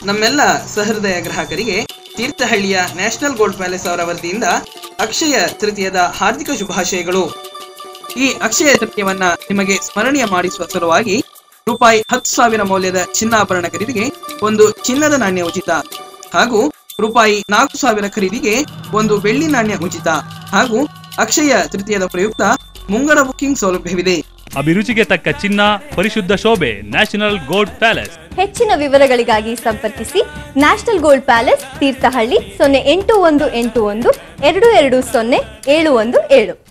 ನಮ್ಮೆಲ್ಲ ಸಹೃದಯ ಗ್ರಾಹಕರಿಗೆ ತೀರ್ಥಹಳ್ಳಿಯ national gold palace ಅವರ ವತಿಯಿಂದ ಅಕ್ಷಯ ತೃತೀಯದ ಹಾರ್ದಿಕ ಶುಭಾಶಯಗಳು ಈ ಅಕ್ಷಯ ತೃತೀಯವನ್ನ ನಿಮಗೆ ಸ್ಮರಣೀಯ ಮಾಡಿಸುವ ಸಲುವಾಗಿ ರೂಪಾಯಿ ಹತ್ತು ಸಾವಿರ ಮೌಲ್ಯದ ಚಿನ್ನಾಭರಣ ಖರೀದಿಗೆ ಒಂದು ಚಿನ್ನದ ನಾಣ್ಯ ಉಚಿತ ಹಾಗೂ ರೂಪಾಯಿ ನಾಲ್ಕು ಸಾವಿರ ಖರೀದಿಗೆ ಒಂದು ಬೆಳ್ಳಿ ನಾಣ್ಯ ಉಚಿತ ಹಾಗೂ ಅಕ್ಷಯ ತೃತೀಯದ ಪ್ರಯುಕ್ತ ಮುಂಗಡ ಬುಕ್ಕಿಂಗ್ ಸೌಲಭ್ಯವಿದೆ ಅಭಿರುಚಿಗೆ ತಕ್ಕ ಚಿನ್ನ ಪರಿಶುದ್ಧ ಶೋಭೆ ನ್ಯಾಷನಲ್ ಗೋಲ್ಡ್ ಪ್ಯಾಲೇಸ್ ಹೆಚ್ಚಿನ ವಿವರಗಳಿಗಾಗಿ ಸಂಪರ್ಕಿಸಿ ನ್ಯಾಷನಲ್ ಗೋಲ್ಡ್ ಪ್ಯಾಲೇಸ್ ತೀರ್ಥಹಳ್ಳಿ ಸೊನ್ನೆ ಎಂಟು ಒಂದು ಎಂಟು ಒಂದು ಎರಡು ಎರಡು ಸೊನ್ನೆ ಏಳು ಒಂದು ಏಳು